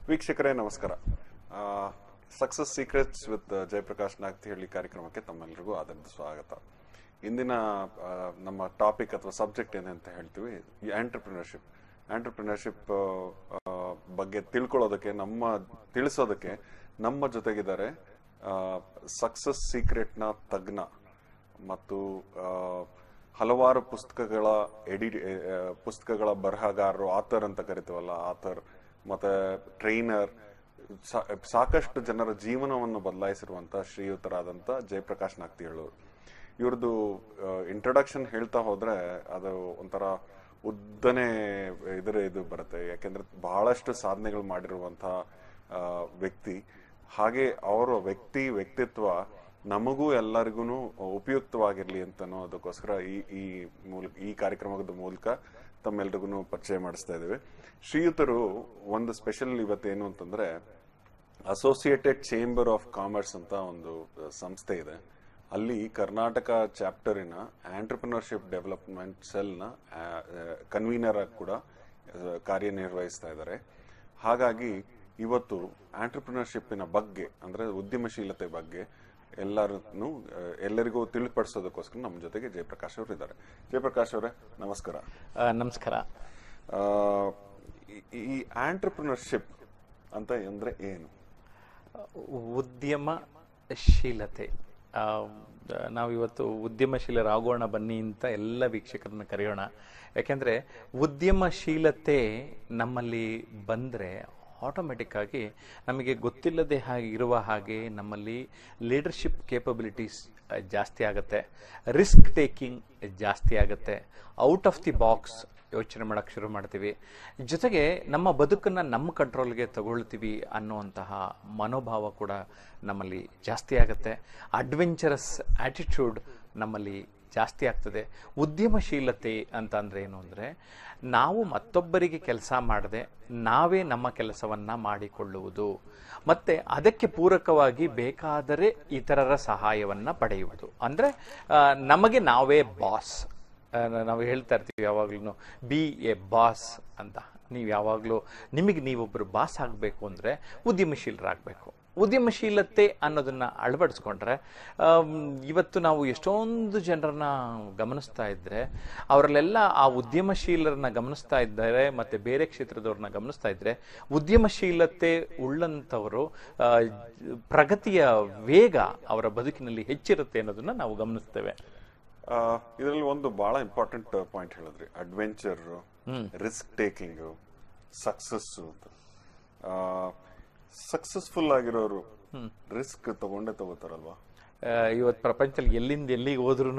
ವೀಕ್ಷಕರೇ ನಮಸ್ಕಾರ success secrets with Jayaprakash Nagtihalli ಕಾರ್ಯಕ್ರಮಕ್ಕೆ ತಮ್ಮೆಲ್ಲರಿಗೂ ಆದರದ ಸ್ವಾಗತ ಇಂದಿನ ಆ, ನಮ್ಮ ಟಾಪಿಕ್ ಅಥವಾ ಸಬ್ಜೆಕ್ಟ್ ಏನಂತ ಹೇಳ್ತೀವಿ ಈ ಆಂಟರ್ಪ್ರಿನರ್ಶಿಪ್ ಆಂಟರ್ಪ್ರಿನರ್ಶಿಪ್ ಬಗ್ಗೆ ತಿಳ್ಕೊಳ್ಳೋದಕ್ಕೆ ನಮ್ಮ ತಿಳಿಸೋದಕ್ಕೆ ನಮ್ಮ ಜೊತೆಗಿದ್ದಾರೆ ಸಕ್ಸಸ್ ಸೀಕ್ರೆಟ್ನ ತಜ್ಞ ಮತ್ತು ಆ, ಹಲವಾರು ಪುಸ್ತಕಗಳ ಎಡಿ ಆ, ಪುಸ್ತಕಗಳ ಬರಹಗಾರರು ಆಥರ್ ಅಂತ ಕರಿತೀವಲ್ಲ ಆಥರ್ ಮತ್ತೆ ಟ್ರೈನರ್ ಸಾಕಷ್ಟು ಜನರ ಜೀವನವನ್ನು ಬದಲಾಯಿಸಿರುವಂತ ಶ್ರೀಯುತರಾದಂತ ಜಯಪ್ರಕಾಶ್ ನಾಗ್ತಿಹೇಳೂರು ಇವ್ರದ್ದು ಇಂಟ್ರೊಡಕ್ಷನ್ ಹೇಳ್ತಾ ಹೋದ್ರೆ ಅದು ಒಂಥರ ಉದ್ದನೆ ಇದರ ಇದು ಬರುತ್ತೆ ಯಾಕೆಂದ್ರೆ ಬಹಳಷ್ಟು ಸಾಧನೆಗಳು ಮಾಡಿರುವಂತಹ ಆ, ವ್ಯಕ್ತಿ ಹಾಗೆ ಅವರ ವ್ಯಕ್ತಿ ವ್ಯಕ್ತಿತ್ವ ನಮಗೂ ಎಲ್ಲರಿಗೂ ಉಪಯುಕ್ತವಾಗಿರ್ಲಿ ಅಂತ ಅನ್ನೋದಕ್ಕೋಸ್ಕರ ಈ ಈ ಮೂಲಕ ಈ ಕಾರ್ಯಕ್ರಮದ ಮೂಲಕ ತಮ್ಮೆಲ್ರಿಗೂ ಪರಿಚಯ ಮಾಡಿಸ್ತಾ ಇದ್ದೇವೆ ಶ್ರೀಯುತರು ಒಂದು ಸ್ಪೆಷಲ್ ಇವತ್ತೇನು ಅಂತಂದ್ರೆ ಅಸೋಸಿಯೇಟೆಡ್ ಚೇಂಬರ್ ಆಫ್ ಕಾಮರ್ಸ್ ಅಂತ ಒಂದು ಅಹ್, ಸಂಸ್ಥೆ ಇದೆ ಅಲ್ಲಿ ಕರ್ನಾಟಕ ಚಾಪ್ಟರಿನ ಆಂಟರ್ಪ್ರಿನರ್ಶಿಪ್ ಡೆವಲಪ್ಮೆಂಟ್ ಸೆಲ್ನ ಕನ್ವೀನರ್ ಆಗಿ ಕೂಡ ಅಹ್, ಕಾರ್ಯನಿರ್ವಹಿಸ್ತಾ ಇದ್ದಾರೆ ಹಾಗಾಗಿ ಇವತ್ತು ಆಂಟರ್ಪ್ರಿನರ್ಶಿಪ್ಪಿನ ಬಗ್ಗೆ ಅಂದ್ರೆ ಉದ್ಯಮಶೀಲತೆ ಬಗ್ಗೆ ಎಲ್ಲರನ್ನು ಅಹ್, ಎಲ್ಲರಿಗೂ ತಿಳಿಪಡಿಸೋದಕ್ಕೋಸ್ಕರ ನಮ್ಮ ಜೊತೆಗೆ ಜಯಪ್ರಕಾಶ್ ಅವರು ಇದ್ದಾರೆ ಜಯಪ್ರಕಾಶ್ ಅವರೇ ನಮಸ್ಕಾರ ಆ, ನಮಸ್ಕಾರ ಆ, ಈ- ಈ ಆಂಟರ್ಪ್ರಿನರ್ಶಿಪ್ ಅಂತ ಅಂದ್ರೆ ಏನು ಉದ್ಯಮಶೀಲತೆ ಆ, ನಾವಿವತ್ತು ಉದ್ಯಮಶೀಲರಾಗೋಣ ಬನ್ನಿ ಅಂತ ಎಲ್ಲ ವೀಕ್ಷಕರನ್ನ ಕರೆಯೋಣ ಯಾಕೆಂದ್ರೆ ಉದ್ಯಮಶೀಲತೆ ನಮ್ಮಲ್ಲಿ ಬಂದರೆ ಆಟೋಮೆಟಿಕ್ ಆಗಿ ನಮಗೆ ಗೊತ್ತಿಲ್ಲದೆ ಹಾಗೆ ಇರುವ ಹಾಗೆ ನಮ್ಮಲ್ಲಿ ಲೀಡರ್ಶಿಪ್ ಕೇಪಬಿಲಿಟೀಸ್ ಜಾಸ್ತಿ ಆಗುತ್ತೆ ರಿಸ್ಕ್ ಟೇಕಿಂಗ್ ಜಾಸ್ತಿ ಆಗುತ್ತೆ ಔಟ್ ಆಫ್ ದಿ ಬಾಕ್ಸ್ ಯೋಚನೆ ಮಾಡಕ್ಕೆ ಶುರು ಮಾಡ್ತೀವಿ ಜೊತೆಗೆ ನಮ್ಮ ಬದುಕನ್ನು ನಮ್ಮ ಕಂಟ್ರೋಲ್ಗೆ ತಗೊಳ್ತೀವಿ ಅನ್ನುವಂತಹ ಮನೋಭಾವ ಕೂಡ ನಮ್ಮಲ್ಲಿ ಜಾಸ್ತಿ ಆಗುತ್ತೆ ಅಡ್ವೆಂಚರಸ್ ಆಟಿಟ್ಯೂಡ್ ನಮ್ಮಲ್ಲಿ ಜಾಸ್ತಿ ಆಗ್ತದೆ ಉದ್ಯಮಶೀಲತೆ ಅಂತ ಅಂದ್ರೆ ಏನು ಅಂದರೆ ನಾವು ಮತ್ತೊಬ್ಬರಿಗೆ ಕೆಲಸ ಮಾಡದೆ ನಾವೇ ನಮ್ಮ ಕೆಲಸವನ್ನು ಮಾಡಿಕೊಳ್ಳುವುದು ಮತ್ತೆ ಅದಕ್ಕೆ ಪೂರಕವಾಗಿ ಬೇಕಾದರೆ ಇತರರ ಸಹಾಯವನ್ನು ಪಡೆಯುವುದು ಅಂದರೆ ನಮಗೆ ನಾವೇ ಬಾಸ್ ಆ, ನಾವು ಹೇಳ್ತಾ ಇರ್ತೀವಿ ಯಾವಾಗ್ಲೂ ಬಿ ಎ ಬಾಸ್ ಅಂತ ನೀವು ಯಾವಾಗಲೂ ನಿಮಗೆ ನೀವೊಬ್ಬರು ಬಾಸ್ ಆಗಬೇಕು ಅಂದರೆ ಉದ್ಯಮಶೀಲರಾಗಬೇಕು ಉದ್ಯಮಶೀಲತೆ ಅನ್ನೋದನ್ನ ಅಳವಡಿಸ್ಕೊಂಡ್ರೆ ಆಮ್, ಇವತ್ತು ನಾವು ಎಷ್ಟೊಂದು ಜನರನ್ನ ಗಮನಿಸ್ತಾ ಇದ್ರೆ ಅವರಲ್ಲೆಲ್ಲ ಆ ಉದ್ಯಮಶೀಲರನ್ನ ಗಮನಿಸ್ತಾ ಇದ್ದಾರೆ ಮತ್ತೆ ಬೇರೆ ಕ್ಷೇತ್ರದವ್ರನ್ನ ಗಮನಿಸ್ತಾ ಇದ್ರೆ ಉದ್ಯಮಶೀಲತೆ ಉಳ್ಳಂಥವರು ಆ, ಪ್ರಗತಿಯ ವೇಗ ಅವರ ಬದುಕಿನಲ್ಲಿ ಹೆಚ್ಚಿರುತ್ತೆ ಅನ್ನೋದನ್ನ ನಾವು ಗಮನಿಸ್ತೇವೆ ಇದರಲ್ಲಿ ಒಂದು ಬಹಳ ಇಂಪಾರ್ಟೆಂಟ್ ಪಾಯಿಂಟ್ ಹೇಳಿದ್ರಿ ಅಡ್ವೆಂಚರ್ ರಿಸ್ಕ್ ಟೇಕಿಂಗ್ ಸಕ್ಸಸ್ ಅಂತ ಸಕ್ಸಸ್ಫುಲ್ ಆಗಿರೋರು ರಿಸ್ಕ್ ತಗೊಂಡೇ ತಗೋತಾರಲ್ವಾ ಆ, ಇವತ್ತು ಪ್ರಪಂಚದಲ್ಲಿ ಎಲ್ಲಿಂದ ಎಲ್ಲಿಗೆ ಹೋದ್ರೂ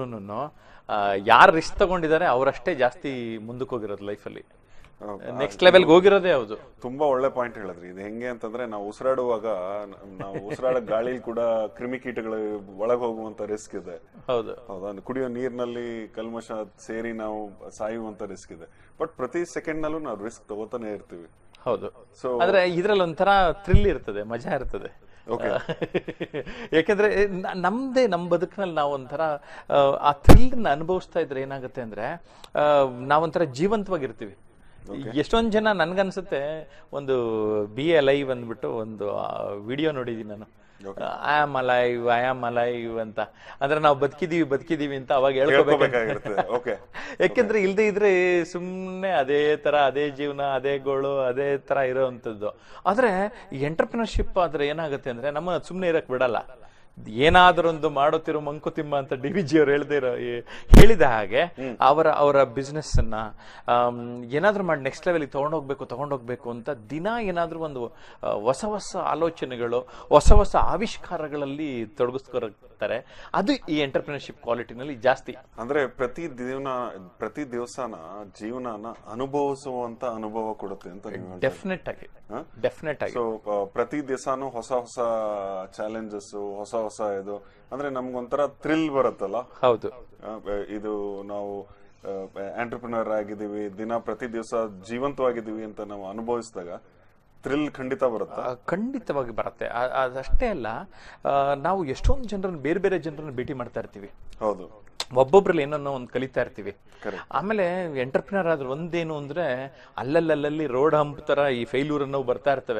ಯಾರು ರಿಸ್ಕ್ ತಗೊಂಡಿದ್ದಾರೆ ಅವರಷ್ಟೇ ಜಾಸ್ತಿ ಮುಂದಕ್ಕೆ ಹೋಗಿರೋದು ಲೈಫಲ್ಲಿ ಆ, ನೆಕ್ಸ್ಟ್ ಲೆವೆಲ್ಗೆ ಹೋಗಿರೋದೇ ಹೌದು ತುಂಬಾ ಒಳ್ಳೆ ಪಾಯಿಂಟ್ ಹೇಳಿದ್ರಿ ಇದು ಹೆಂಗೆ ಅಂತಂದ್ರೆ ನಾವು ಉಸಿರಾಡುವಾಗ ನ- ನಾವು ಉಸಿರಾಡೋ ಗಾಳಿ ಕೂಡ ಕ್ರಿಮಿಕೀಟಗಳು ಒಳಗೆ ಹೋಗುವಂತ ರಿಸ್ಕ್ ಇದೆ ಹೌದು ಹೌದಾ ಕುಡಿಯೋ ನೀರಿನಲ್ಲಿ ಕಲ್ಮಶ ಸೇರಿ ನಾವು ಸಾಯುವಂತ ರಿಸ್ಕ್ ಇದೆ ಬಟ್ ಪ್ರತಿ ಸೆಕೆಂಡ್ ನಲ್ಲೂ ನಾವು ರಿಸ್ಕ್ ತಗೋತಾನೆ ಇರ್ತೀವಿ ಹೌದು ಸೊ ಆದ್ರೆ ಇದ್ರಲ್ಲಿ ಒಂಥರ ಥ್ರಿಲ್ ಇರ್ತದೆ ಮಜಾ ಇರ್ತದೆ Okay. ಯಾಕೆಂದ್ರೆ ನ- ನಮ್ದೇ ನಮ್ಮ ಬದುಕಿನಲ್ಲಿ ನಾವು ಒಂಥರ ಆ, ಆ ಥ್ರಿಲ್ ಅನುಭವಿಸ್ತಾ ಇದ್ರೆ ಏನಾಗುತ್ತೆ ಅಂದ್ರೆ ಆ, ನಾವೊಂಥರ ಜೀವಂತವಾಗಿರ್ತೀವಿ ಎಷ್ಟೊಂದ್ ಜನ ನನ್ಗನ್ಸುತ್ತೆ ಒಂದು ಬಿ ಎ ಲೈವ್ ಅಂದ್ಬಿಟ್ಟು ಒಂದು ವಿಡಿಯೋ ನೋಡಿದೀನಿ ನಾನು I am alive I am alive ಅಂತ ಅಂದ್ರೆ ನಾವು ಬದುಕಿದೀವಿ ಬದುಕಿದೀವಿ ಅಂತ ಅವಾಗ ಹೇಳ್ಕೋಬೇಕು ಹೇಳ್ಕೋಬೇಕಾಗಿರುತ್ತೆ ಓಕೆ ಯಾಕೆಂದ್ರೆ ಇಲ್ದೇ ಇದ್ರೆ ಸುಮ್ಮನೆ ಅದೇ ತರ ಅದೇ ಜೀವನ ಅದೇ ಗೋಳು ಅದೇ ತರ ಇರೋವಂಥದ್ದು ಆದ್ರೆ ಈ ಎಂಟರ್ಪ್ರಿನರ್ಶಿಪ್ ಆದ್ರೆ ಏನಾಗುತ್ತೆ ಅಂದ್ರೆ ನಮ್ಮ ಸುಮ್ಮನೆ ಇರಕ್ ಬಿಡಲ್ಲ ಏನಾದರೊಂದು ಮಾಡುತ್ತಿರೋ ಮಂಕುತಿಮ್ಮ ಅಂತ ಡಿ ವಿ ಜಿ ಅವ್ರು ಹೇಳ್ದೇ ಇರೋ ಈ- ಹೇಳಿದ ಹಾಗೆ ಅವರ ಅವರ ಬಿಸ್ನೆಸ್ ಅನ್ನ ಆಮ್, ಏನಾದ್ರೂ ಮಾಡಿ ನೆಕ್ಸ್ಟ್ ಲೆವೆಲ್ಗೆ ತಗೊಂಡೋಗ್ಬೇಕು ತಗೊಂಡೋಗ್ಬೇಕು ಅಂತ ದಿನ ಏನಾದ್ರೂ ಒಂದು ಆ, ಹೊಸ ಹೊಸ ಆಲೋಚನೆಗಳು ಹೊಸ ಹೊಸ ಆವಿಷ್ಕಾರಗಳಲ್ಲಿ ತೊಡಗಿಸ್ಕೊತಾರೆ ಅದು ಈ ಎಂಟರ್ಪ್ರಿನರ್ಶಿಪ್ ಕ್ವಾಲಿಟಿನಲ್ಲಿ ಜಾಸ್ತಿ ಅಂದ್ರೆ ಪ್ರತಿ ದಿನ ಪ್ರತಿ ದಿವಸನ ಜೀವನನ ಅನುಭವಿಸುವಂತ ಅನುಭವ ಕೊಡುತ್ತೆ ಅಂತ ನೀವು ಹೇಳ್ತಾ ಡೆಫಿನೆಟ್ ಆಗಿ ಹ? ಡೆಫಿನೆಟ್ ಆಗಿ ಸೊ ಪ್ರತಿ ದಿವಸನೂ ಹೊಸ ಹೊಸ ಚಾಲೆಂಜಸ್ ಹೊಸ ಹೊಸ ಇದು ಅಂದ್ರೆ ನಮ್ಗೊಂಥರ ಥ್ರಿಲ್ ಬರುತ್ತಲ್ಲ ಹೌದು ಆ, ಬ- ಇದು ನಾವು ಆಂಟರ್ಪ್ರಿನರ್ ಆಗಿದ್ದೀವಿ ದಿನ ಪ್ರತಿ ದಿವಸ ಜೀವಂತವಾಗಿದ್ದೀವಿ ಅಂತ ನಾವು ಅನುಭವಿಸಿದಾಗ ಥ್ರಿಲ್ ಖಂಡಿತ ಬರುತ್ತಾ ಆ, ಖಂಡಿತವಾಗಿ ಬರುತ್ತೆ ಆ- ಅದಷ್ಟೇ ಅಲ್ಲ ಆ, ನಾವು ಎಷ್ಟೊಂದು ಜನರನ್ನ ಬೇರೆ ಬೇರೆ ಜನರನ್ನ ಭೇಟಿ ಮಾಡ್ತಾ ಇರ್ತೀವಿ ಹೌದು ಒಬ್ಬೊಬ್ರಲ್ಲಿ ಏನನ್ನೋ ಒಂದು ಕಲಿತಾ ಇರ್ತೀವಿ Correct. ಆಮೇಲೆ ಎಂಟರ್ಪ್ರಿನರ್ ಆದ್ರೆ ಒಂದೇನು ಅಂದ್ರೆ ಅಲ್ಲಲ್ಲಲ್ಲಿ ರೋಡ್ ಹಂಪ್ ತರ ಈ ಫೇಲ್ಯೂರ್ ಅನ್ನೋ ಬರ್ತಾ ಇರ್ತವೆ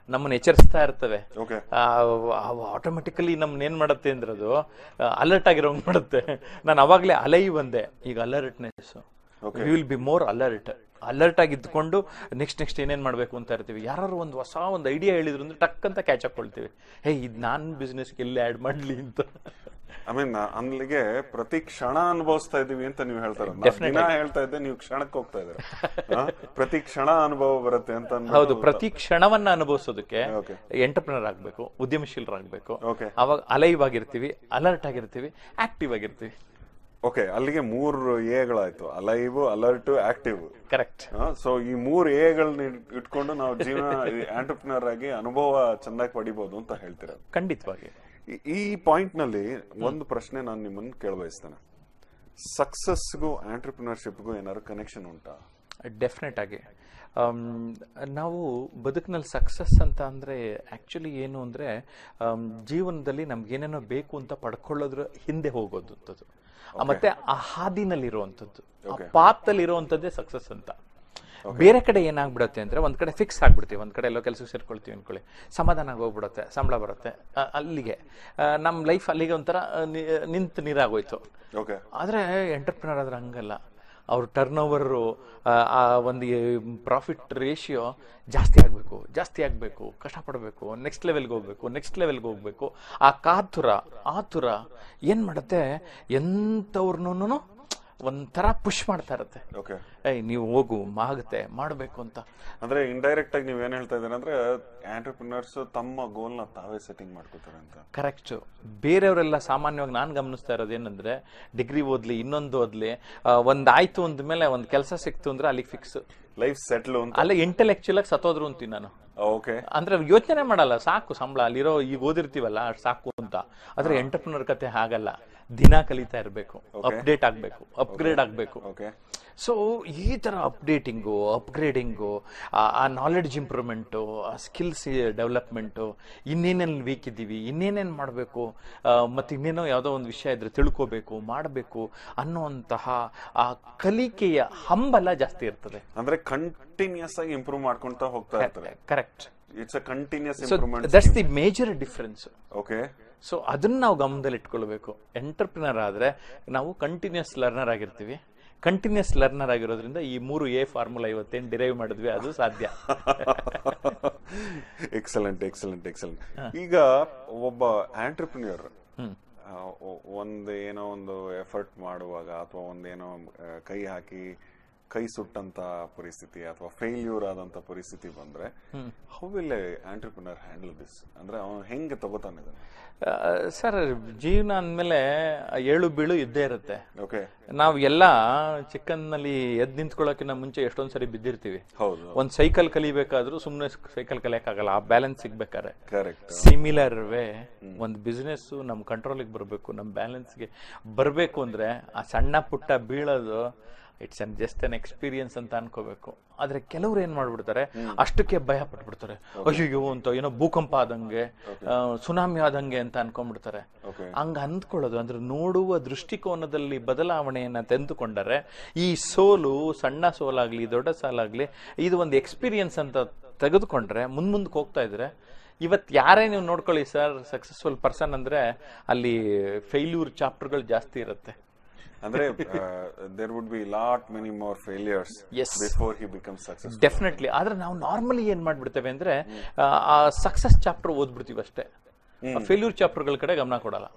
ನಮ್ಮನ್ನ ಎಚ್ಚರಿಸ್ತಾ ಇರ್ತವೆ ಓಕೆ ಆಟೋಮೆಟಿಕಲಿ ನಮ್ಮನ್ನ ಏನ್ ಮಾಡುತ್ತೆ ಅಂದ್ರೆ ಅದು ಅಲರ್ಟ್ ಆಗಿರೋಂಗ್ ಮಾಡುತ್ತೆ ನಾನು ಅವಾಗ್ಲೇ ಅಲೈ ಬಂದೆ ಈಗ ಅಲರ್ಟ್ನೆಸ್ we will be more alert alert ಆಗಿ ಇದ್ಕೊಂಡು ನೆಕ್ಸ್ಟ್ ನೆಕ್ಸ್ಟ್ ಏನೇನ್ ಮಾಡ್ಬೇಕು ಅಂತ ಇರ್ತೀವಿ ಯಾರು ಒಂದು ಹೊಸ ಒಂದು ಐಡಿಯಾ ಹೇಳಿದ್ರು ಅಂದ್ರೆ ಟಕ್ ಅಂತ ಕ್ಯಾಚ್ ಹಾಕೊಳ್ತೀವಿ ಹೇ ಇದು ನಾನ್ ಬಿಸ್ನೆಸ್ಗೆ ಎಲ್ಲಿ ಆ್ಯಡ್ ಮಾಡ್ಲಿ ಅಂತ ಐ ಮೀನ್ ಅಲ್ಲಿಗೆ ಪ್ರತಿ ಕ್ಷಣ ಅನುಭವಿಸ್ತಾ ಇದೀವಿ ಅಂತ ನೀವು ಹೇಳ್ತಾರೆ ನಾನ್ ದಿನ ಹೇಳ್ತಾ ಇದ್ದೆ ನೀವು ಕ್ಷಣಕ್ಕೆ ಹೋಗ್ತಾ ಇದ್ದೀರಾ ಆ? ಪ್ರತಿ ಕ್ಷಣ ಅನುಭವ ಬರುತ್ತೆ ಅಂತ ಅಂದ್ಬಿಟ್ಟು- ಹೌದು ಪ್ರತಿ ಕ್ಷಣವನ್ನ ಅನುಭವಿಸೋದಕ್ಕೆ Okay. ಎಂಟರ್ಪ್ರಿನರ್ ಆಗ್ಬೇಕು ಉದ್ಯಮಶೀಲರಾಗಬೇಕು Okay. ಅವಾಗ ಅಲೈವ್ ಆಗಿರ್ತೀವಿ ಅಲರ್ಟ್ ಆಗಿರ್ತೀವಿ ಆಕ್ಟಿವ್ ಆಗಿರ್ತೀವಿ ಓಕೆ ಅಲ್ಲಿಗೆ ಮೂರು ಎಗಳಾಯ್ತು alive alert active correct so ಈ ಮೂರು ಎಗಳನ್ನ ಇಟ್ಕೊಂಡು ನಾವು ಜೀವನ ಆಂಟರ್ಪ್ರಿನರ್ ಆಗಿ ಅನುಭವ ಚೆನ್ನಾಗಿ ಪಡಿಬಹುದು ಅಂತ ಹೇಳ್ತೀರ ಖಂಡಿತವಾಗಿ ಈ- ಈ ಪಾಯಿಂಟ್ ನಲ್ಲಿ ಒಂದು ಪ್ರಶ್ನೆ ನಾನು ನಿಮ್ಮನ್ನ ಕೇಳಬಯಸ್ತೇನೆ ಸಕ್ಸಸ್ಗೂ ಆಂಟರ್ಪ್ರಿನರ್ಶಿಪ್ಗೂ ಏನಾದ್ರು ಕನೆಕ್ಷನ್ ಉಂಟಾ ಡೆಫಿನೆಟ್ ಆಗಿ ಆಮ್, ನಾವು ಬದುಕಿನಲ್ಲಿ ಸಕ್ಸಸ್ ಅಂತ ಅಂದರೆ ಆ್ಯಕ್ಚುಲಿ ಏನು ಅಂದರೆ ಜೀವನದಲ್ಲಿ ನಮ್ಗೆ ಏನೇನೋ ಬೇಕು ಅಂತ ಪಡ್ಕೊಳ್ಳೋದ್ರ ಹಿಂದೆ ಹೋಗೋದು ಅಂಥದ್ದು ಮತ್ತೆ ಆ ಹಾದಿನಲ್ಲಿರುವಂಥದ್ದು ಆ ಪಾತಲ್ಲಿ ಇರುವಂಥದ್ದೇ ಸಕ್ಸಸ್ ಅಂತ ಬೇರೆ ಕಡೆ ಏನಾಗ್ಬಿಡುತ್ತೆ ಅಂದ್ರೆ ಒಂದ್ ಕಡೆ ಫಿಕ್ಸ್ ಆಗ್ಬಿಡ್ತೀವಿ ಒಂದ್ ಕಡೆ ಎಲ್ಲೋ ಕೆಲಸಕ್ಕೆ ಸೇರ್ಕೊಳ್ತೀವಿ ಅನ್ಕೊಳ್ಳಿ ಸಮಾಧಾನ ಆಗೋಗ್ಬಿಡುತ್ತೆ ಸಂಬಳ ಬರುತ್ತೆ ಆ, ಅಲ್ಲಿಗೆ ಆ, ನಮ್ಮ ಲೈಫ್ ಅಲ್ಲಿಗೆ ಒಂಥರ ಆ, ನಿ- ನಿಂತು ನೀರಾಗೋಯ್ತು ಓಕೆ ಆದರೆ ಎಂಟರ್ಪ್ರಿನರ್ ಆದ್ರೆ ಹಂಗಲ್ಲ ಅವ್ರ ಟರ್ನ್ ಓವರು ಆ ಒಂದು ಪ್ರಾಫಿಟ್ ರೇಷಿಯೋ ಜಾಸ್ತಿ ಆಗಬೇಕು ಜಾಸ್ತಿ ಆಗಬೇಕು ಕಷ್ಟಪಡಬೇಕು ನೆಕ್ಸ್ಟ್ ಲೆವೆಲ್ಗೆ ಹೋಗ್ಬೇಕು ನೆಕ್ಸ್ಟ್ ಲೆವೆಲ್ಗೆ ಹೋಗ್ಬೇಕು ಆ ಕಾತುರ ಆತುರ ಏನು ಮಾಡುತ್ತೆ ಎಂಥವ್ರನ್ನೂ ಒಂಥರ ಪುಷ್ ಮಾಡ್ತಾ ಇರುತ್ತೆ ಓಕೆ ಏಯ್ ನೀವು ಹೋಗು ಆಗುತ್ತೆ ಮಾಡಬೇಕು ಅಂತ ಅಂದ್ರೆ ಇಂಡೈರೆಕ್ಟ್ ಆಗಿ ನೀವ್ ಏನ್ ಹೇಳ್ತಾ ಇದ್ದೀರಾ ಅಂದ್ರೆ ಆಂಟರ್ಪ್ರಿನರ್ಸ್ ತಮ್ಮ ಗೋಲ್ ನ ತಾವೇ ಸೆಟ್ಟಿಂಗ್ ಮಾಡ್ಕೋತಾರೆ ಅಂತ ಕರೆಕ್ಟ್ ಬೇರೆಯವರೆಲ್ಲ ಸಾಮಾನ್ಯವಾಗಿ ನಾನು ಗಮನಿಸ್ತಾ ಇರೋದು ಏನಂದ್ರೆ ಡಿಗ್ರಿ ಓದ್ಲಿ ಇನ್ನೊಂದು ಓದ್ಲಿ ಆ, ಒಂದ್ ಆಯ್ತು ಅಂದ್ಮೇಲೆ ಒಂದ್ ಕೆಲಸ ಸಿಕ್ತು ಅಂದ್ರೆ ಅಲ್ಲಿಗೆ ಫಿಕ್ಸ್ ಲೈಫ್ ಸೆಟ್ಲ್ ಅಂತ ಅಲ್ಲ ಇಂಟೆಲೆಕ್ಚುಯಲ್ ಆಗಿ ಸತ್ತೋದ್ರು ಅಂತೀನಿ ನಾನು ಓಕೆ ಅಂದ್ರೆ ಯೋಚನೆ ಮಾಡಲ್ಲ ಸಾಕು ಸಂಬಳ ಅಲ್ಲಿರೋ ಈಗ ಓದಿರ್ತೀವಲ್ಲ ಅಷ್ಟ್ ಸಾಕು ಅಂತ ಆದ್ರೆ ಎಂಟರ್ಪ್ರಿನರ್ ಕತೆ ಹಾಗಲ್ಲ ದಿನ ಕಲಿತಾ ಇರಬೇಕು ಅಪ್ಡೇಟ್ ಆಗ್ಬೇಕು ಅಪ್ಗ್ರೇಡ್ ಆಗ್ಬೇಕು ಓಕೆ ಸೊ ಈ ತರ ಅಪ್ಡೇಟಿಂಗು ಅಪ್ಗ್ರೇಡಿಂಗು ಆ ನಾಲೆಡ್ಜ್ ಇಂಪ್ರೂವ್ಮೆಂಟು ಆ ಸ್ಕಿಲ್ಸ್ ಡೆವಲಪ್ಮೆಂಟು ಇನ್ನೇನೇನು ವೀಕ್ ಇದ್ದೀವಿ ಇನ್ನೇನೇನು ಮಾಡಬೇಕು ಮತ್ತು ಇನ್ನೇನೋ ಯಾವುದೋ ಒಂದು ವಿಷಯ ಇದ್ರೆ ತಿಳ್ಕೋಬೇಕು ಮಾಡಬೇಕು ಅನ್ನುವಂತಹ ಆ ಕಲಿಕೆಯ ಹಂಬಲ ಜಾಸ್ತಿ ಇರ್ತದೆ ಅಂದ್ರೆ ಕಂಟಿನ್ಯೂಸ್ ಆಗಿ ಇಂಪ್ರೂವ್ ಮಾಡ್ಕೊಂತ ಹೋಗ್ತಾ ಇರ್ತಾರೆ correct it's a continuous so improvement that's the major difference okay so ಅದನ್ನ ನಾವು ಗಮನದಲ್ಲಿ ಇಟ್ಕೊಳ್ಬೇಕು ಎಂಟರ್ಪ್ರಿನರ್ ಆದ್ರೆ ನಾವು ಕಂಟಿನ್ಯೂಸ್ ಲರ್ನರ್ ಆಗಿರ್ತೀವಿ ಕಂಟಿನ್ಯೂಸ್ ಲರ್ನರ್ ಆಗಿರೋದ್ರಿಂದ ಈ ಮೂರು ಎ ಫಾರ್ಮುಲಾ ಇವತ್ತೇನು ಡಿರೈವ್ ಮಾಡಿದ್ವಿ ಅದು ಸಾಧ್ಯ ಎಕ್ಸಲೆಂಟ್ ಎಕ್ಸಲೆಂಟ್ ಎಕ್ಸಲೆಂಟ್ ಈಗ ಒಬ್ಬ ಆಂಟರ್ಪ್ರಿನಿಯರ್ ಒಂದ್ ಏನೋ ಒಂದು ಎಫರ್ಟ್ ಮಾಡುವಾಗ ಅಥವಾ ಒಂದೇನೋ ಆ, ಕೈ ಹಾಕಿ ಕೈ ಸುಟ್ಟಂತ ಪರಿಸ್ಥಿತಿ ಅಥವಾ ಫೇಲ್ಯೂರ್ ಆದಂತ ಪರಿಸ್ಥಿತಿ ಬಂದ್ರೆ how will entrepreneur handle this ಅಂದ್ರೆ ಅವನು ಹೆಂಗೆ ತಗೋತಾನೆ ಇದನ್ನ ಸರ್ ಜೀವನ ಅಂದಮೇಲೆ ಏಳು ಬೀಳು ಇದ್ದೇ ಇರುತ್ತೆ ಓಕೆ ನಾವು ಎಲ್ಲ ಚಿಕ್ಕನ್ನಲ್ಲಿ ಎದ್ದು ನಿಂತ್ಕೊಳ್ಳೋಕ್ಕಿಂತ ಮುಂಚೆ ಎಷ್ಟೊಂದ್ ಸರಿ ಬಿದ್ದಿರ್ತೀವಿ ಹೌದು ಒಂದ್ ಸೈಕಲ್ ಕಲಿಬೇಕಾದ್ರೂ ಸುಮ್ಮನೆ ಸೈಕಲ್ ಕಲಿಯಕ್ಕಾಗಲ್ಲ ಆ ಬ್ಯಾಲೆನ್ಸ್ ಸಿಗ್ಬೇಕಾರೆ ಕರೆಕ್ಟ್ ಸಿಮಿಲರ್ ವೇ ಒಂದು ಬಿಸ್ನೆಸ್ ನಮ್ಮ ಕಂಟ್ರೋಲಿಗೆ ಬರಬೇಕು ನಮ್ಮ ಬ್ಯಾಲೆನ್ಸ್ಗೆ ಬರಬೇಕು ಅಂದ್ರೆ ಆ ಸಣ್ಣ ಪುಟ್ಟ ಬೀಳೋದು it's an just an experience ಅಂತ ಅನ್ಕೋಬೇಕು ಆದ್ರೆ ಕೆಲವ್ರು ಏನ್ ಮಾಡ್ಬಿಡ್ತಾರೆ ಅಷ್ಟಕ್ಕೆ ಭಯ ಪಟ್ಬಿಡ್ತಾರೆ ಅಯ್ಯೋ ಅಂತ ಏನೋ ಭೂಕಂಪ ಆದಂಗೆ ಆ, ಸುನಾಮಿ ಆದಂಗೆ ಅಂತ ಅನ್ಕೊಂಡ್ಬಿಡ್ತಾರೆ ಓಕೆ ಹಂಗ ಅಂದ್ಕೊಳ್ಳೋದು ಅಂದ್ರೆ ನೋಡುವ ದೃಷ್ಟಿಕೋನದಲ್ಲಿ ಬದಲಾವಣೆಯನ್ನ ತೆಗೆದುಕೊಂಡರೆ ಈ ಸೋಲು ಸಣ್ಣ ಸೋಲಾಗ್ಲಿ ದೊಡ್ಡ ಸಾಲಾಗ್ಲಿ ಇದು ಒಂದು ಎಕ್ಸ್ಪೀರಿಯನ್ಸ್ ಅಂತ ತೆಗೆದುಕೊಂಡ್ರೆ ಮುಂದ್ ಮುಂದಕ್ಕೆ ಹೋಗ್ತಾ ಇದ್ರೆ ಇವತ್ ಯಾರೇ ನೀವು ನೋಡ್ಕೊಳ್ಳಿ ಸರ್ ಸಕ್ಸಸ್ಫುಲ್ ಪರ್ಸನ್ ಅಂದ್ರೆ ಅಲ್ಲಿ ಫೇಲ್ಯೂರ್ ಚಾಪ್ಟರ್ಗಳು ಜಾಸ್ತಿ ಇರುತ್ತೆ ಅಂದ್ರೆ there would be lot many more failures Yes. Before he become success definitely ಆದ್ರೆ ನಾವು ನಾರ್ಮಲಿ ಏನ್ ಮಾಡ್ಬಿಡ್ತೇವೆ ಅಂದ್ರೆ ಆ, ಆ ಸಕ್ಸಸ್ ಚಾಪ್ಟರ್ ಓದ್ಬಿಡ್ತೀವಿ ಅಷ್ಟೇ ಫೇಲ್ಯೂರ್ ಚಾಪ್ಟರ್ಗಳ ಕಡೆ ಗಮನ ಕೊಡಲ್ಲ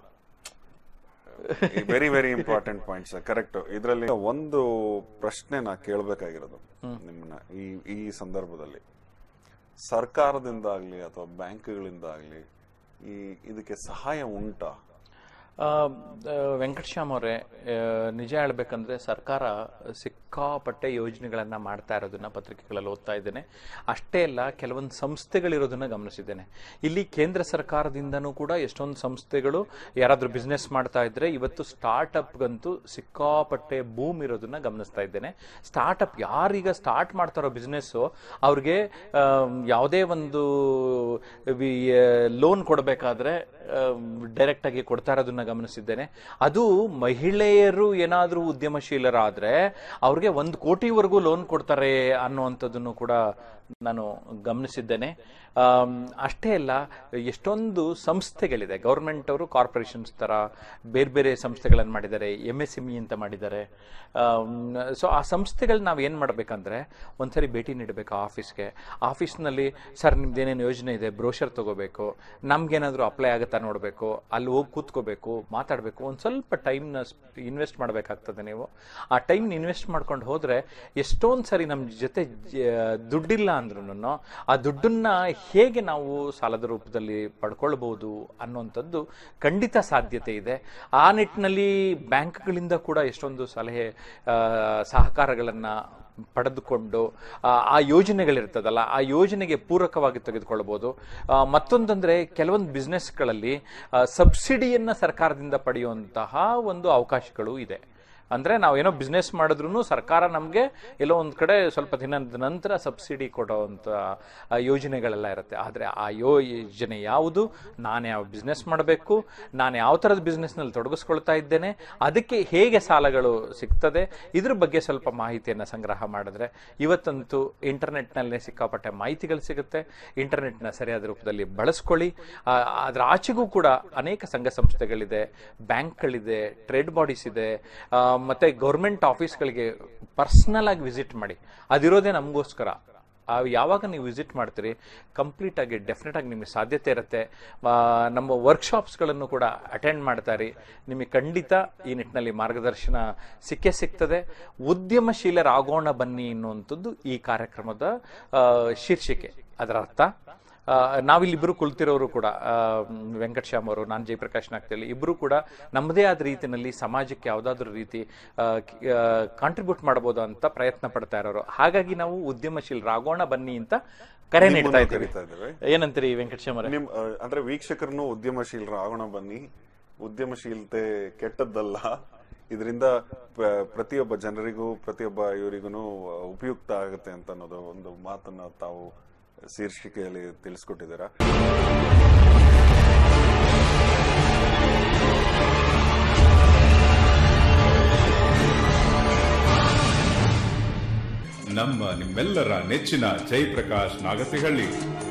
very very important points correct ಇದರಲ್ಲಿ ಒಂದು ಪ್ರಶ್ನೆ ನಾ ಕೇಳಬೇಕಾಗಿರೋದು ನಿಮ್ಮನ್ನ ಈ ಈ ಸಂದರ್ಭದಲ್ಲಿ ಸರ್ಕಾರದಿಂದ ಆಗ್ಲಿ ಅಥವಾ ಬ್ಯಾಂಕ್ಗಳಿಂದ ಆಗ್ಲಿ ಈ ಇದಕ್ಕೆ ಸಹಾಯ ಉಂಟಾ ಆ, ಆ, ವೆಂಕಟಶ್ಯಾಮ್ ಅವರೇ ಆ, ನಿಜ ಹೇಳ್ಬೇಕಂದ್ರೆ ಸರ್ಕಾರ ಸಿಕ್ಕಾಪಟ್ಟೆ ಯೋಜನೆಗಳನ್ನ ಮಾಡ್ತಾ ಇರೋದನ್ನ ಪತ್ರಿಕೆಗಳಲ್ಲಿ ಓದ್ತಾ ಇದ್ದೇನೆ ಅಷ್ಟೇ ಅಲ್ಲ ಕೆಲವೊಂದು ಸಂಸ್ಥೆಗಳಿರೋದನ್ನ ಗಮನಿಸಿದ್ದೇನೆ ಇಲ್ಲಿ ಕೇಂದ್ರ ಸರ್ಕಾರದಿಂದನೂ ಕೂಡ ಎಷ್ಟೊಂದು ಸಂಸ್ಥೆಗಳು ಯಾರಾದ್ರೂ ಬಿಸ್ನೆಸ್ ಮಾಡ್ತಾ ಇದ್ರೆ ಇವತ್ತು ಸ್ಟಾರ್ಟ್ಅಪ್ಗಂತೂ ಸಿಕ್ಕಾಪಟ್ಟೆ ಬೂಮ್ ಇರೋದನ್ನ ಗಮನಿಸ್ತಾ ಇದ್ದೇನೆ ಸ್ಟಾರ್ಟ್ಅಪ್ ಯಾರೀಗ ಸ್ಟಾರ್ಟ್ ಮಾಡ್ತಾರೋ ಬಿಸ್ನೆಸ್ಸು ಅವ್ರಿಗೆ ಆಮ್, ಯಾವುದೇ ಒಂದು ಲೋನ್ ಕೊಡಬೇಕಾದ್ರೆ ಡೈರೆಕ್ಟ್ ಆಗಿ ಕೊಡ್ತಾ ಇರೋದನ್ನ ಗಮನಿಸಿದ್ದೇನೆ ಅದು ಮಹಿಳೆಯರು ಏನಾದ್ರೂ ಉದ್ಯಮಶೀಲರಾದ್ರೆ ಅವ್ರಿಗೆ ಅವ್ರಿಗೆ ಒಂದು ಕೋಟಿವರೆಗೂ ಲೋನ್ ಕೊಡ್ತಾರೆ ಅನ್ನುವಂಥದ್ದನ್ನು ಕೂಡ ನಾನು ಗಮನಿಸಿದ್ದೇನೆ ಆಮ್, ಅಷ್ಟೇ ಅಲ್ಲ ಎಷ್ಟೊಂದು ಸಂಸ್ಥೆಗಳಿದೆ ಗೌರ್ಮೆಂಟ್ ಅವರು ಕಾರ್ಪೊರೇಷನ್ಸ್ ಥರ ಬೇರೆ ಬೇರೆ ಸಂಸ್ಥೆಗಳನ್ನು ಮಾಡಿದ್ದಾರೆ ಎಮ್ ಎಸ್ ಎಮ್ ಇ ಅಂತ ಮಾಡಿದ್ದಾರೆ ಸೊ ಆ ಸಂಸ್ಥೆಗಳು ನಾವು ಏನು ಮಾಡಬೇಕಂದ್ರೆ ಒಂದ್ಸರಿ ಭೇಟಿ ನೀಡಬೇಕು ಆಫೀಸ್ಗೆ ಆಫೀಸ್ನಲ್ಲಿ ಸರ್ ನಿಮ್ದು ಏನೇನು ಯೋಜನೆ ಇದೆ ಬ್ರೋಷರ್ ತಗೋಬೇಕು ನಮ್ಗೇನಾದರೂ ಅಪ್ಲೈ ಆಗುತ್ತಾ ನೋಡಬೇಕು ಅಲ್ಲಿ ಹೋಗಿ ಕೂತ್ಕೋಬೇಕು ಮಾತಾಡಬೇಕು ಒಂದು ಸ್ವಲ್ಪ ಟೈಮ್ನ ಇನ್ವೆಸ್ಟ್ ಮಾಡಬೇಕಾಗ್ತದೆ ನೀವು ಆ ಟೈಮ್ ಇನ್ವೆಸ್ಟ್ ಮಾಡ್ಕೊಂಡು ಹೋದರೆ ಎಷ್ಟೊಂದು ಸರಿ ನಮ್ಮ ಜೊತೆ ಜ- ದುಡ್ಡಿಲ್ಲ ಅಂದ್ರೂ ಆ ದುಡ್ಡನ್ನ ಹೇಗೆ ನಾವು ಸಾಲದ ರೂಪದಲ್ಲಿ ಪಡ್ಕೊಳ್ಬಹುದು ಅನ್ನುವಂಥದ್ದು ಖಂಡಿತ ಸಾಧ್ಯತೆ ಇದೆ ಆ ನಿಟ್ಟಿನಲ್ಲಿ ಬ್ಯಾಂಕ್ಗಳಿಂದ ಕೂಡ ಎಷ್ಟೊಂದು ಸಲಹೆ ಆ, ಸಹಕಾರಗಳನ್ನು ಪಡೆದುಕೊಂಡು ಆ, ಆ ಯೋಜನೆಗಳಿರ್ತದಲ್ಲ ಆ ಯೋಜನೆಗೆ ಪೂರಕವಾಗಿ ತೆಗೆದುಕೊಳ್ಬೋದು ಆ, ಮತ್ತೊಂದಂದ್ರೆ ಕೆಲವೊಂದು ಬಿಸ್ನೆಸ್ಗಳಲ್ಲಿ ಸಬ್ಸಿಡಿಯನ್ನ ಸರ್ಕಾರದಿಂದ ಪಡೆಯುವಂತಹ ಒಂದು ಅವಕಾಶಗಳು ಇದೆ ಅಂದ್ರೆ ನಾವೇನೋ ಬಿಸ್ನೆಸ್ ಮಾಡಿದ್ರು ಸರ್ಕಾರ ನಮಗೆ ಎಲ್ಲೋ ಒಂದು ಕಡೆ ಸ್ವಲ್ಪ ದಿನದ ನಂತರ ಸಬ್ಸಿಡಿ ಕೊಡುವಂಥ ಆ, ಯೋಜನೆಗಳೆಲ್ಲ ಇರುತ್ತೆ ಆದರೆ ಆ ಯೋಜನೆ ಯಾವುದು ನಾನು ಯಾವ ಬಿಸ್ನೆಸ್ ಮಾಡಬೇಕು ನಾನು ಯಾವ ಥರದ ಬಿಸ್ನೆಸ್ನಲ್ಲಿ ತೊಡಗಿಸ್ಕೊಳ್ತಾ ಇದ್ದೇನೆ ಅದಕ್ಕೆ ಹೇಗೆ ಸಾಲಗಳು ಸಿಗ್ತದೆ ಇದ್ರ ಬಗ್ಗೆ ಸ್ವಲ್ಪ ಮಾಹಿತಿಯನ್ನು ಸಂಗ್ರಹ ಮಾಡಿದ್ರೆ ಇವತ್ತಂತೂ ಇಂಟರ್ನೆಟ್ನಲ್ಲೇ ಸಿಕ್ಕಾಪಟ್ಟೆ ಮಾಹಿತಿಗಳು ಸಿಗುತ್ತೆ ಇಂಟರ್ನೆಟ್ನ ಸರಿಯಾದ ರೂಪದಲ್ಲಿ ಬಳಸ್ಕೊಳ್ಳಿ ಆ, ಅದರ ಆಚೆಗೂ ಕೂಡ ಅನೇಕ ಸಂಘ ಸಂಸ್ಥೆಗಳಿದೆ ಬ್ಯಾಂಕ್ಗಳಿದೆ ಟ್ರೇಡ್ ಬಾಡೀಸ್ ಇದೆ ಆ, ಮತ್ತೆ ಗೌರ್ಮೆಂಟ್ ಆಫೀಸ್ಗಳಿಗೆ ಪರ್ಸ್ನಲ್ ಆಗಿ ವಿಸಿಟ್ ಮಾಡಿ ಅದಿರೋದೇ ನಮಗೋಸ್ಕರ ಆ ಯಾವಾಗ ನೀವು ವಿಸಿಟ್ ಮಾಡ್ತೀರಿ ಕಂಪ್ಲೀಟ್ ಆಗಿ ಡೆಫಿನೆಟ್ ಆಗಿ ನಿಮಗೆ ಸಾಧ್ಯತೆ ಇರುತ್ತೆ ಆ, ನಮ್ಮ ವರ್ಕ್ಶಾಪ್ಸ್ಗಳನ್ನು ಕೂಡ ಅಟೆಂಡ್ ಮಾಡ್ತಾರೆ ನಿಮಗೆ ಖಂಡಿತ ಈ ನಿಟ್ಟಿನಲ್ಲಿ ಮಾರ್ಗದರ್ಶನ ಸಿಕ್ಕೇ ಸಿಗ್ತದೆ ಉದ್ಯಮಶೀಲರಾಗೋಣ ಬನ್ನಿ ಎನ್ನುವಂಥದ್ದು ಈ ಕಾರ್ಯಕ್ರಮದ ಆ, ಶೀರ್ಷಿಕೆ ಅದರ ಅರ್ಥ ಆ, ನಾವಿಲ್ಲಿಬ್ಬರು ಕುಳಿತಿರೋರು ಕೂಡ ಆ, ವೆಂಕಟ್ ಶ್ಯಾಮ್ ಅವರು ನಾನು ಜಯಪ್ರಕಾಶ್ ನಾಗ್ತೇಳಿ ಇಬ್ಬರು ಕೂಡ ನಮ್ಮದೇ ಆದ ರೀತಿಯಲ್ಲಿ ಸಮಾಜಕ್ಕೆ ಯಾವುದಾದ್ರೂ ರೀತಿ ಕಾಂಟ್ರಿಬ್ಯೂಟ್ ಮಾಡಬಹುದು ಅಂತ ಪ್ರಯತ್ನ ಪಡ್ತಾ ಇರೋರು ಹಾಗಾಗಿ ನಾವು ಉದ್ಯಮಶೀಲರಾಗೋಣ ಬನ್ನಿ ಅಂತ ಕರೆ ನೀಡ್ತಾ ಇದ್ದೀವಿ ಕರೀತಾ ಇದ್ದೇವೆ ಏನಂತೀರಿ ವೆಂಕಟ್ ಶ್ಯಾಮ್ ಅವರೇ ನಿಮ್ ಆ, ಅಂದ್ರೆ ವೀಕ್ಷಕರನ್ನು ಉದ್ಯಮಶೀಲರ ಆಗೋಣ ಬನ್ನಿ ಉದ್ಯಮಶೀಲತೆ ಕೆಟ್ಟದ್ದಲ್ಲ ಇದರಿಂದ ಪ್ರತಿಯೊಬ್ಬ ಜನರಿಗೂ ಪ್ರತಿಯೊಬ್ಬ ಇವರಿಗೂ ಉಪಯುಕ್ತ ಆಗುತ್ತೆ ಅಂತ ಅನ್ನೋದು ಒಂದು ಮಾತನ್ನ ತಾವು ಶೀರ್ಷಿಕೆಯಲ್ಲಿ ತಿಳಿಸ್ಕೊಟ್ಟಿದ್ದೀರಾ ನಮ್ಮ ನಿಮ್ಮೆಲ್ಲರ ನೆಚ್ಚಿನ ಜಯಪ್ರಕಾಶ್ ನಾಗತಿಹಳ್ಳಿ